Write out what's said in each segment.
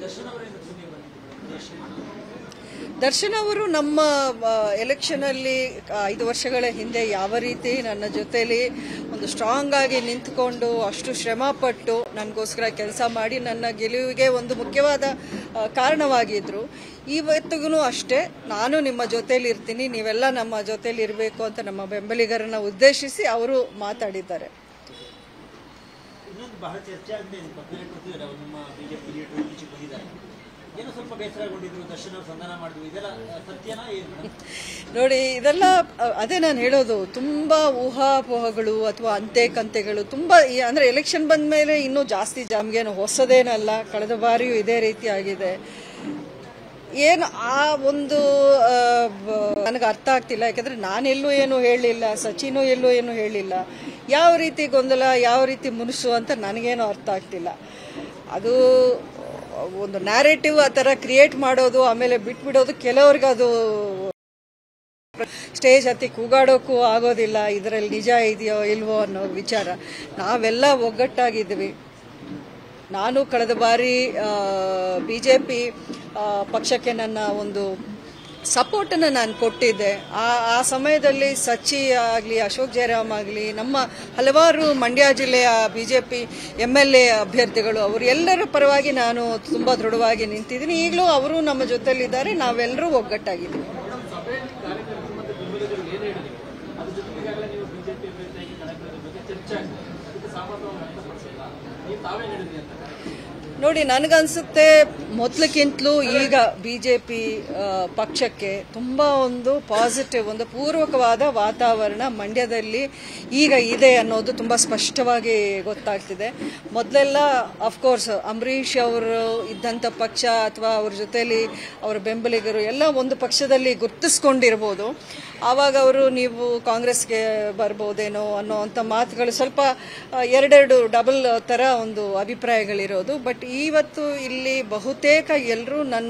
ದರ್ಶನ್ ಅವರು ನಮ್ಮ ಎಲೆಕ್ಷನ್ ಅಲ್ಲಿ ಆ, ಐದು ವರ್ಷಗಳ ಹಿಂದೆ ಯಾವ ರೀತಿ ನನ್ನ ಜೊತೆಲಿ ಒಂದು ಸ್ಟ್ರಾಂಗ್ ಆಗಿ ನಿಂತ್ಕೊಂಡು ಅಷ್ಟು ಶ್ರಮ ಪಟ್ಟು ನನಗೋಸ್ಕರ ಕೆಲಸ ಮಾಡಿ ನನ್ನ ಗೆಲುವಿಗೆ ಒಂದು ಮುಖ್ಯವಾದ ಆ, ಕಾರಣವಾಗಿದ್ರು ಇವತ್ತಿಗೂ ಅಷ್ಟೇ ನಾನು ನಿಮ್ಮ ಜೊತೆಲಿ ಇರ್ತೀನಿ ನೀವೆಲ್ಲ ನಮ್ಮ ಜೊತೆಲಿ ಇರಬೇಕು ಅಂತ ನಮ್ಮ ಬೆಂಬಲಿಗರನ್ನ ಉದ್ದೇಶಿಸಿ ಅವರು ಮಾತಾಡಿದ್ದಾರೆ ಇನ್ನೊಂದು ಬಹಳ ಚರ್ಚೆ ಆಗಿದೆ ನಿಮ್ಮ ಪಕ್ಕದಲ್ಲಿ ಕೂತಿದ್ದಾರೆ ಅವರು ನಿಮ್ಮ ಬಿಜೆಪಿ ಲೀಡರ್ ಈಚೆಗೆ ಬಂದಿದ್ದಾರೆ ಏನೋ ಸ್ವಲ್ಪ ಬೇಸರಗೊಂಡಿದ್ರು ದರ್ಶನ್ ಅವರು ಸಂಧಾನ ಮಾಡಿದ್ರು ಇದೆಲ್ಲ ಆ, ಸತ್ಯನಾ ಏನು ಮೇಡಮ್ ನೋಡಿ ಇದೆಲ್ಲ ಅ, ಅದೇ ನಾನು ಹೇಳೋದು ತುಂಬಾ ಊಹಾಪೋಹಗಳು ಅಥವಾ ಅಂತೆ ಕಂತೆಗಳು ತುಂಬಾ ಈ- ಅಂದ್ರೆ ಎಲೆಕ್ಷನ್ ಬಂದ ಮೇಲೆ ಇನ್ನೂ ಜಾಸ್ತಿ ನಮ್ಗೇನು ಹೊಸದೇನಲ್ಲ ಕಳೆದ ಬಾರಿಯೂ ಇದೇ ರೀತಿ ಆಗಿದೆ ಏನು ಆ ಒಂದು ನನಗೆ ಅರ್ಥ ಆಗ್ತಿಲ್ಲ ಯಾಕಂದ್ರೆ ನಾನೆಲ್ಲೂ ಏನು ಹೇಳಲಿಲ್ಲ ಸಚಿನು ಎಲ್ಲೂ ಏನು ಹೇಳಿಲ್ಲ ಯಾವ ರೀತಿ ಗೊಂದಲ ಯಾವ ರೀತಿ ಮುನಿಸು ಅಂತ ನನಗೇನು ಅರ್ಥ ಆಗ್ತಿಲ್ಲ ಅದು ಒಂದು ನ್ಯಾರೇಟಿವ್ ಆ ಥರ ಕ್ರಿಯೇಟ್ ಮಾಡೋದು ಆಮೇಲೆ ಬಿಟ್ಬಿಡೋದು ಕೆಲವ್ರಿಗೆ ಅದು ಸ್ಟೇಜ್ ಹತ್ತಿ ಕೂಗಾಡೋಕ್ಕೂ ಆಗೋದಿಲ್ಲ ಇದರಲ್ಲಿ ನಿಜ ಇದೆಯೋ ಇಲ್ವೋ ಅನ್ನೋ ವಿಚಾರ ನಾವೆಲ್ಲ ಒಗ್ಗಟ್ಟಾಗಿದ್ವಿ ನಾನು ಕಳೆದ ಬಾರಿ ಬಿ ಜೆ ಪಿ ಪಕ್ಷಕ್ಕೆ ನನ್ನ ಒಂದು ಸಪೋರ್ಟನ್ನು ನಾನು ಕೊಟ್ಟಿದ್ದೆ ಆ ಆ ಸಮಯದಲ್ಲಿ ಸಚ್ಚಿ ಆಗಲಿ ಅಶೋಕ್ ಜಯರಾಮ್ ಆಗಲಿ ನಮ್ಮ ಹಲವಾರು ಮಂಡ್ಯ ಜಿಲ್ಲೆಯ B J P M L A ಅಭ್ಯರ್ಥಿಗಳು ಅವರು ಎಲ್ಲರ ಪರವಾಗಿ ನಾನು ತುಂಬ ದೃಢವಾಗಿ ನಿಂತಿದ್ದೀನಿ ಈಗಲೂ ಅವರು ನಮ್ಮ ಜೊತೆಲಿದ್ದಾರೆ ನಾವೆಲ್ಲರೂ ಒಗ್ಗಟ್ಟಾಗಿದ್ದೀವಿ ನೋಡಿ ನನಗನ್ಸುತ್ತೆ ಮೊದಲಕ್ಕಿಂತಲೂ ಈಗ ಬಿಜೆಪಿ ಪಕ್ಷಕ್ಕೆ ತುಂಬ ಒಂದು ಪಾಸಿಟಿವ್ ಒಂದು ಪೂರ್ವಕವಾದ ವಾತಾವರಣ ಮಂಡ್ಯದಲ್ಲಿ ಈಗ ಇದೆ ಅನ್ನೋದು ತುಂಬ ಸ್ಪಷ್ಟವಾಗಿ ಗೊತ್ತಾಗ್ತಿದೆ ಮೊದಲೆಲ್ಲ ಅಫ್ಕೋರ್ಸ್ ಅಂಬರೀಷ್ ಅವರು ಇದ್ದಂಥ ಪಕ್ಷ ಅಥವಾ ಅವ್ರ ಜೊತೆಲಿ ಅವರ ಬೆಂಬಲಿಗರು ಎಲ್ಲ ಒಂದು ಪಕ್ಷದಲ್ಲಿ ಗುರ್ತಿಸ್ಕೊಂಡಿರ್ಬೋದು ಆವಾಗ ಅವರು ನೀವು ಕಾಂಗ್ರೆಸ್ಗೆ ಬರ್ಬೋದೇನೋ ಅನ್ನೋ ಅಂಥ ಮಾತುಗಳು ಸ್ವಲ್ಪ ಆ, ಎರಡೆರಡು ಡಬಲ್ ಥರ ಒಂದು ಅಭಿಪ್ರಾಯಗಳಿರೋದು ಬಟ್ ಇವತ್ತು ಇಲ್ಲಿ ಬಹುತೇಕ ಎಲ್ಲರೂ ನನ್ನ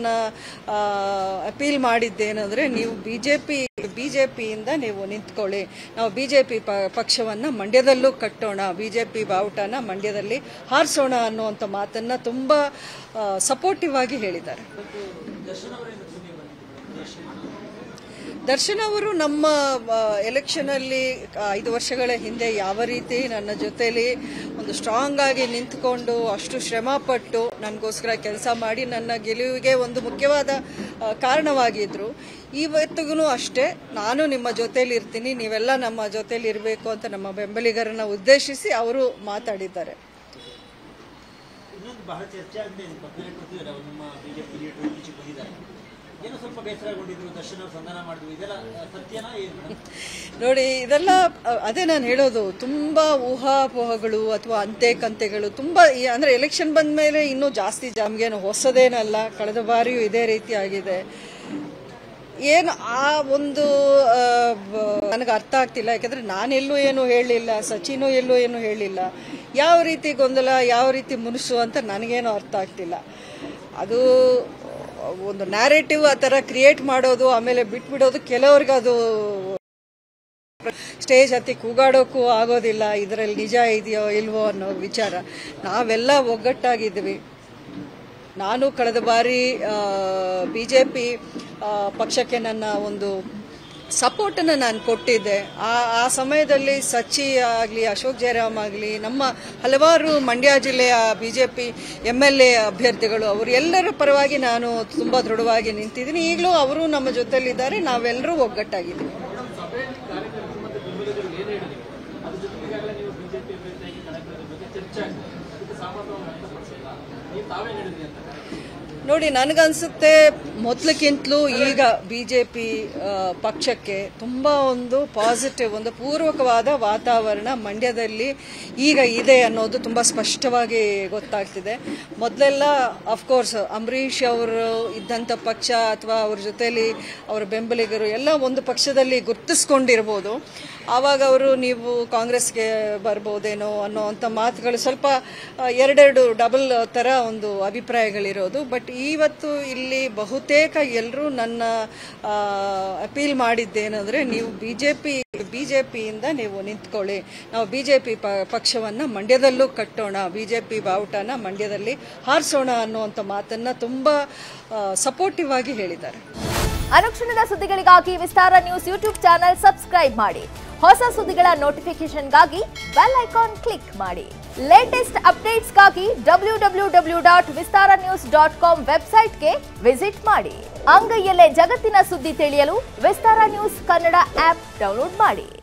ಅಪೀಲ್ ಮಾಡಿದ್ದೇನೆಂದರೆ ನೀವು B J P B J ಪಿಯಿಂದ ನೀವು ನಿಂತ್ಕೊಳ್ಳಿ ನಾವು ಬಿ ಜೆ ಪಿ ಪಕ್ಷವನ್ನು ಮಂಡ್ಯದಲ್ಲೂ ಕಟ್ಟೋಣ ಬಿ ಜೆ ಪಿ ಬಾವುಟನ ಮಂಡ್ಯದಲ್ಲಿ ಹಾರಿಸೋಣ ಅನ್ನುವಂಥ ಮಾತನ್ನು ತುಂಬ ಸಪೋರ್ಟಿವ್ ಆಗಿ ಹೇಳಿದ್ದಾರೆ ದರ್ಶನ್ ಅವರಿಂದ ಸುದ್ದಿ ಬಂದಿದ್ರು ದರ್ಶನ್ ಅವರು ನಮ್ಮ ಎಲೆಕ್ಷನ್ ಅಲ್ಲಿ ಆ, ಐದು ವರ್ಷಗಳ ಹಿಂದೆ ಯಾವ ರೀತಿ ನನ್ನ ಜೊತೆಲಿ ಒಂದು ಸ್ಟ್ರಾಂಗ್ ಆಗಿ ನಿಂತ್ಕೊಂಡು ಅಷ್ಟು ಶ್ರಮ ಪಟ್ಟು ನನಗೋಸ್ಕರ ಕೆಲಸ ಮಾಡಿ ನನ್ನ ಗೆಲುವಿಗೆ ಒಂದು ಮುಖ್ಯವಾದ ಆ, ಕಾರಣವಾಗಿದ್ರು ಇವತ್ತಿಗೂ ಅಷ್ಟೇ ನಾನು ನಿಮ್ಮ ಜೊತೆಲಿ ಇರ್ತೀನಿ ನೀವೆಲ್ಲ ನಮ್ಮ ಜೊತೆಲಿ ಇರಬೇಕು ಅಂತ ನಮ್ಮ ಬೆಂಬಲಿಗರನ್ನ ಉದ್ದೇಶಿಸಿ ಅವರು ಮಾತಾಡಿದ್ದಾರೆ ಇನ್ನೊಂದು ಬಹಳ ಚರ್ಚೆ ಆಗಿದೆ ನಿಮ್ಮ ಪಕ್ಕದಲ್ಲಿ ಕೂತಿದ್ದಾರೆ ಅವರು ನಿಮ್ಮ ಬಿಜೆಪಿ ಲೀಡರ್ ಈಚೆಗೆ ಬಂದಿದ್ದಾರೆ ಏನೋ ಸ್ವಲ್ಪ ಬೇಸರಗೊಂಡಿದ್ರು ದರ್ಶನ್ ಅವರು ಸಂಧಾನ ಮಾಡಿದ್ರು ಇದೆಲ್ಲ ಆ, ಸತ್ಯನಾ ಏನು ಮೇಡಮ್ ನೋಡಿ ಇದೆಲ್ಲ ಅ, ಅದೇ ನಾನು ಹೇಳೋದು ತುಂಬಾ ಊಹಾಪೋಹಗಳು ಅಥವಾ ಅಂತೆ ಕಂತೆಗಳು ತುಂಬಾ ಈ- ಅಂದ್ರೆ ಎಲೆಕ್ಷನ್ ಬಂದ ಮೇಲೆ ಇನ್ನೂ ಜಾಸ್ತಿ ನಮ್ಗೇನು ಹೊಸದೇನಲ್ಲ ಕಳೆದ ಬಾರಿಯೂ ಇದೇ ರೀತಿ ಆಗಿದೆ ಏನು ಆ ಒಂದು ನನಗೆ ಅರ್ಥ ಆಗ್ತಿಲ್ಲ ಯಾಕಂದ್ರೆ ನಾನೆಲ್ಲೂ ಏನು ಹೇಳಲಿಲ್ಲ ಸಚಿನು ಎಲ್ಲೂ ಏನು ಹೇಳಿಲ್ಲ ಯಾವ ರೀತಿ ಗೊಂದಲ ಯಾವ ರೀತಿ ಮುನಿಸು ಅಂತ ನನಗೇನು ಅರ್ಥ ಆಗ್ತಿಲ್ಲ ಅದು ಒಂದು ನ್ಯಾರೇಟಿವ್ ಆ ಥರ ಕ್ರಿಯೇಟ್ ಮಾಡೋದು ಆಮೇಲೆ ಬಿಟ್ಬಿಡೋದು ಕೆಲವ್ರಿಗೆ ಅದು ಸ್ಟೇಜ್ ಹತ್ತಿ ಕೂಗಾಡೋಕ್ಕೂ ಆಗೋದಿಲ್ಲ ಇದರಲ್ಲಿ ನಿಜ ಇದೆಯೋ ಇಲ್ವೋ ಅನ್ನೋ ವಿಚಾರ ನಾವೆಲ್ಲ ಒಗ್ಗಟ್ಟಾಗಿದ್ವಿ ನಾನು ಕಳೆದ ಬಾರಿ ಬಿ ಜೆ ಪಿ ಪಕ್ಷಕ್ಕೆ ನನ್ನ ಒಂದು ಸಪೋರ್ಟನ್ನು ನಾನು ಕೊಟ್ಟಿದ್ದೆ ಆ ಆ ಸಮಯದಲ್ಲಿ ಸಚ್ಚಿ ಆಗಲಿ ಅಶೋಕ್ ಜಯರಾಮ್ ಆಗಲಿ ನಮ್ಮ ಹಲವಾರು ಮಂಡ್ಯ ಜಿಲ್ಲೆಯ B J P M L A ಅಭ್ಯರ್ಥಿಗಳು ಅವರು ಎಲ್ಲರ ಪರವಾಗಿ ನಾನು ತುಂಬ ದೃಢವಾಗಿ ನಿಂತಿದ್ದೀನಿ ಈಗಲೂ ಅವರು ನಮ್ಮ ಜೊತೆಲಿದ್ದಾರೆ ನಾವೆಲ್ಲರೂ ಒಗ್ಗಟ್ಟಾಗಿದ್ದೀವಿ ನೋಡಿ ನನಗನ್ಸುತ್ತೆ ಮೊದಲಕ್ಕಿಂತಲೂ ಈಗ ಬಿಜೆಪಿ ಪಕ್ಷಕ್ಕೆ ತುಂಬ ಒಂದು ಪಾಸಿಟಿವ್ ಒಂದು ಪೂರ್ವಕವಾದ ವಾತಾವರಣ ಮಂಡ್ಯದಲ್ಲಿ ಈಗ ಇದೆ ಅನ್ನೋದು ತುಂಬ ಸ್ಪಷ್ಟವಾಗಿ ಗೊತ್ತಾಗ್ತಿದೆ ಮೊದಲೆಲ್ಲ ಅಫ್ಕೋರ್ಸ್ ಅಂಬರೀಷ್ ಅವರು ಇದ್ದಂಥ ಪಕ್ಷ ಅಥವಾ ಅವ್ರ ಜೊತೆಲಿ ಅವರ ಬೆಂಬಲಿಗರು ಎಲ್ಲ ಒಂದು ಪಕ್ಷದಲ್ಲಿ ಗುರ್ತಿಸ್ಕೊಂಡಿರ್ಬೋದು ಆವಾಗ ಅವರು ನೀವು ಕಾಂಗ್ರೆಸ್ಗೆ ಬರ್ಬೋದೇನೋ ಅನ್ನೋ ಅಂಥ ಮಾತುಗಳು ಸ್ವಲ್ಪ ಆ, ಎರಡೆರಡು ಡಬಲ್ ಥರ ಒಂದು ಅಭಿಪ್ರಾಯಗಳಿರೋದು ಬಟ್ ಇವತ್ತು ಇಲ್ಲಿ ಬಹುತೇಕ ಎಲ್ಲರೂ ನನ್ನ ಅಪೀಲ್ ಮಾಡಿದ್ದೇನೆಂದರೆ ನೀವು B J P B J ಪಿಯಿಂದ ನೀವು ನಿಂತ್ಕೊಳ್ಳಿ ನಾವು ಬಿ ಜೆ ಪಿ ಪಕ್ಷವನ್ನು ಮಂಡ್ಯದಲ್ಲೂ ಕಟ್ಟೋಣ ಬಿ ಜೆ ಪಿ ಬಾವುಟನ ಮಂಡ್ಯದಲ್ಲಿ ಹಾರಿಸೋಣ ಅನ್ನುವಂಥ ಮಾತನ್ನು ತುಂಬ ಸಪೋರ್ಟಿವ್ ಆಗಿ ಹೇಳಿದ್ದಾರೆ ಅನುಕ್ಷಣದ ಸುದ್ದಿಗಳಿಗಾಗಿ Vistara news YouTube channel subscribe ಮಾಡಿ ಹೊಸ ಸುದ್ದಿಗಳ ನೋಟಿಫಿಕೇಶನ್ಗಾಗಿ ಬೆಲ್ ಐಕಾನ್ ಕ್ಲಿಕ್ ಮಾಡಿ ಲೇಟೆಸ್ಟ್ ಅಪ್ಡೇಟ್ಸ್ಗಾಗಿ W W W dot Vistara news dot com ವೆಬ್ಸೈಟ್ಗೆ ವಿಸಿಟ್ ಮಾಡಿ ಅಂಗೈಯಲ್ಲೇ ಜಗತ್ತಿನ ಸುದ್ದಿ ತಿಳಿಯಲು Vistara news Kannada app download ಮಾಡಿ